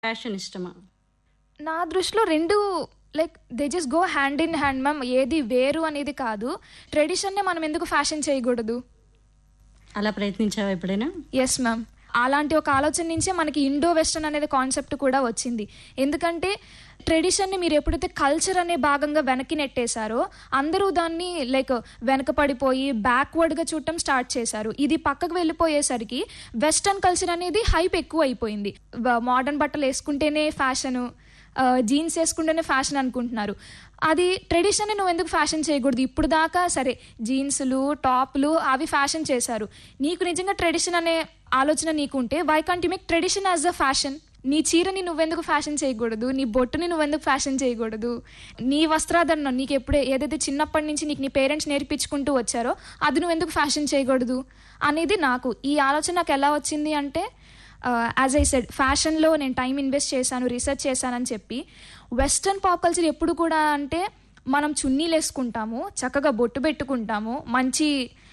fashion ఇష్టమా నా దృష్టిలో రెండు like they just go hand in hand ma'am ఏది వేరు అనేది కాదు ట్రెడిషన్నే మనం ఎందుకు ఫ్యాషన్ చేయకూడదు అలా ప్రయత్నించావా ఎప్పుడైనా ఎస్ మ్యామ్ అలాంటి ఒక ఆలోచన నుంచే మనకి ఇండో వెస్టర్న్ అనేది కాన్సెప్ట్ కూడా వచ్చింది ఎందుకంటే ట్రెడిషన్ని మీరు ఎప్పుడైతే కల్చర్ అనే భాగంగా వెనక్కి నెట్టేశారో అందరూ దాన్ని లైక్ వెనకపడిపోయి బ్యాక్వర్డ్గా చూడటం స్టార్ట్ చేశారు ఇది పక్కకు వెళ్ళిపోయేసరికి వెస్టర్న్ కల్చర్ అనేది హైప్ ఎక్కువ అయిపోయింది మోడర్న్ బట్టలు వేసుకుంటేనే ఫ్యాషను జీన్స్ వేసుకుంటేనే ఫ్యాషన్ అనుకుంటున్నారు అది ట్రెడిషన్ నువ్వు ఎందుకు ఫ్యాషన్ చేయకూడదు ఇప్పుడు దాకా సరే జీన్స్లు టాప్లు అవి ఫ్యాషన్ చేశారు నీకు నిజంగా ట్రెడిషన్ అనే ఆలోచన నీకు ఉంటే why can't you make tradition as a fashion నీ చీరని నువ్వెందుకు ఫ్యాషన్ చేయకూడదు నీ బొట్టుని నువ్వెందుకు ఫ్యాషన్ చేయకూడదు నీ వస్త్రాధరణ నీకు ఎప్పుడే ఏదైతే చిన్నప్పటి నుంచి నీకు నీ పేరెంట్స్ నేర్పించుకుంటూ వచ్చారో అది నువ్వు ఎందుకు ఫ్యాషన్ చేయకూడదు అనేది నాకు ఈ ఆలోచన నాకు ఎలా వచ్చింది అంటే యాజ్ ఐ సెడ్ ఫ్యాషన్లో నేను టైం ఇన్వెస్ట్ చేశాను రీసెర్చ్ చేశానని చెప్పి వెస్ట్రన్ పాప్ కల్చర్ ఎప్పుడు కూడా అంటే మనం చున్నీలు వేసుకుంటాము చక్కగా బొట్టు పెట్టుకుంటాము మంచి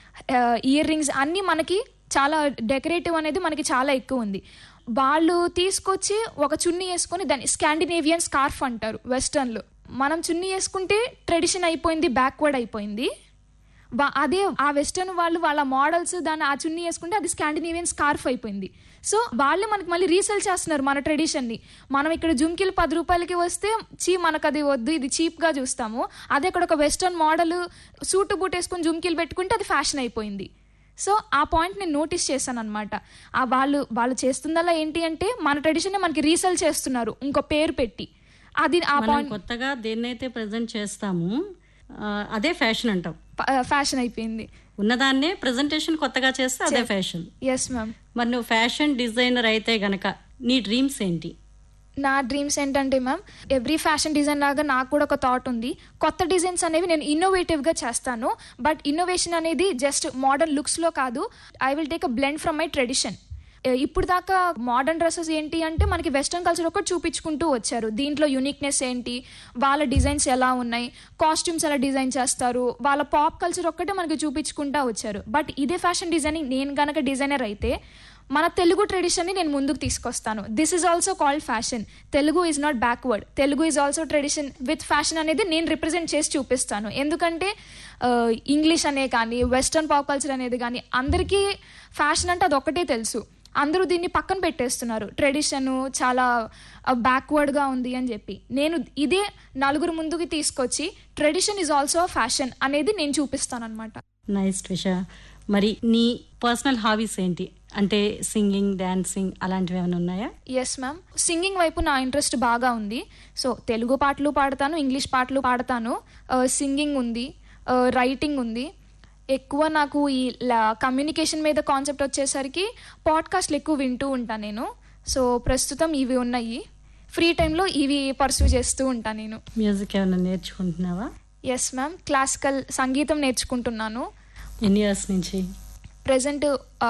ఇయర్ రింగ్స్ అన్నీ మనకి చాలా డెకరేటివ్ అనేది మనకి చాలా ఎక్కువ ఉంది వాళ్ళు తీసుకొచ్చి ఒక చున్నీ వేసుకొని దాన్ని స్కాండినేవియన్ స్కార్ఫ్ అంటారు వెస్టర్న్లో మనం చున్నీ వేసుకుంటే ట్రెడిషన్ అయిపోయింది బ్యాక్వర్డ్ అయిపోయింది వా- అదే ఆ వెస్టర్న్ వాళ్ళు వాళ్ళ మోడల్స్ దాన్ని ఆ చున్నీ వేసుకుంటే అది స్కాండినేవియన్ స్కార్ఫ్ అయిపోయింది సో వాళ్ళే మనకి మళ్ళీ రీసేల్ చేస్తున్నారు మన ట్రెడిషన్ని మనం ఇక్కడ జుమ్కిలు పది రూపాయలకి వస్తే చీ మనకు అది వద్దు ఇది చీప్గా చూస్తాము అదే ఇక్కడ ఒక వెస్టర్న్ మోడల్ సూటు బూట్ వేసుకొని జుమ్కిలు పెట్టుకుంటే అది ఫ్యాషన్ అయిపోయింది సో ఆ పాయింట్ నేను నోటీస్ చేశాను అనమాట ఆ వాళ్ళు వాళ్ళు చేస్తుందల్లా ఏంటి అంటే మన ట్రెడిషన్ మనకి రీసేల్ చేస్తున్నారు ఇంకో పేరు పెట్టి అది ఆ మనం పాయింట్ కొత్తగా దేన్నైతే ప్రజెంట్ చేస్తాము ఆ, అదే ఫ్యాషన్ అంటాం ఫ్యాషన్ అయిపోయింది ఉన్నదాన్నే ప్రజెంటేషన్ కొత్తగా చేస్తే అదే ఫ్యాషన్ ఎస్ మ్యామ్ మరి నువ్వు ఫ్యాషన్ డిజైనర్ అయితే గనక నీ డ్రీమ్స్ ఏంటి నా డ్రీమ్స్ ఏంటంటే మ్యామ్ ఎవ్రీ ఫ్యాషన్ డిజైన్ లాగా నాకు కూడా ఒక థాట్ ఉంది కొత్త డిజైన్స్ అనేవి నేను ఇన్నోవేటివ్గా చేస్తాను బట్ ఇన్నోవేషన్ అనేది జస్ట్ మోడర్న్ లుక్స్లో కాదు I will take a blend from my tradition ఇప్పుడు దాకా మోడర్న్ డ్రెస్సెస్ ఏంటి అంటే మనకి వెస్ట్రన్ కల్చర్ ఒకటి చూపించుకుంటూ వచ్చారు దీంట్లో యూనిక్నెస్ ఏంటి వాళ్ళ డిజైన్స్ ఎలా ఉన్నాయి కాస్ట్యూమ్స్ ఎలా డిజైన్ చేస్తారు వాళ్ళ పాప్ కల్చర్ ఒక్కటే మనకి చూపించుకుంటూ వచ్చారు బట్ ఇదే ఫ్యాషన్ డిజైనింగ్ నేను గనక డిజైనర్ అయితే మన తెలుగు ట్రెడిషన్ని నేను ముందుకు తీసుకొస్తాను this is also called fashion Telugu is not backward Telugu is also tradition with fashion అనేది నేను రిప్రజెంట్ చేసి చూపిస్తాను ఎందుకంటే ఇంగ్లీష్ అనే కానీ వెస్ట్రన్ పాప్ కల్చర్ అనేది కానీ అందరికీ ఫ్యాషన్ అంటే అది ఒకటే తెలుసు అందరూ దీన్ని పక్కన పెట్టేస్తున్నారు ట్రెడిషన్ చాలా బ్యాక్వర్డ్గా ఉంది అని చెప్పి నేను ఇదే నలుగురు ముందుకు తీసుకొచ్చి ట్రెడిషన్ ఈజ్ ఆల్సో ఫ్యాషన్ అనేది నేను చూపిస్తాను అనమాట నైస్ ట్విష మరి నీ పర్సనల్ హాబీస్ ఏంటి అంటే సింగింగ్ డాన్సింగ్ అలాంటివి ఏమైనా ఉన్నాయా ఎస్ మ్యామ్ సింగింగ్ వైపు నా ఇంట్రెస్ట్ బాగా ఉంది సో తెలుగు పాటలు పాడతాను ఇంగ్లీష్ పాటలు పాడతాను సింగింగ్ ఉంది రైటింగ్ ఉంది ఎక్కువ నాకు ఈ కమ్యూనికేషన్ మీద కాన్సెప్ట్ వచ్చేసరికి పాడ్కాస్ట్లు ఎక్కువ వింటూ ఉంటాను నేను సో ప్రస్తుతం ఇవి ఉన్నాయి ఫ్రీ టైంలో ఇవి పర్సూ చేస్తూ ఉంటాను నేను మ్యూజిక్ ఏమైనా నేర్చుకుంటున్నావా ఎస్ మ్యామ్ క్లాసికల్ సంగీతం నేర్చుకుంటున్నాను ఎన్ని ఇయర్స్ నుంచి ప్రజెంట్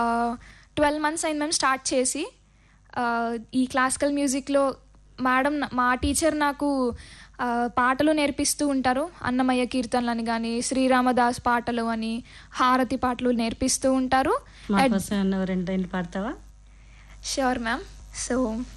ట్వెల్వ్ మంత్స్ అయింది మేము స్టార్ట్ చేసి ఆ, ఈ క్లాసికల్ మ్యూజిక్లో మేడం మా టీచర్ నాకు ఆ, పాటలు నేర్పిస్తూ ఉంటారు అన్నమయ్య కీర్తనలు అని కానీ శ్రీరామదాస్ పాటలు అని హారతి పాటలు నేర్పిస్తూ ఉంటారు మా కోసం ఏమన్నా రెండు లైన్లు పాడతావా ష్యూర్ మ్యామ్ సో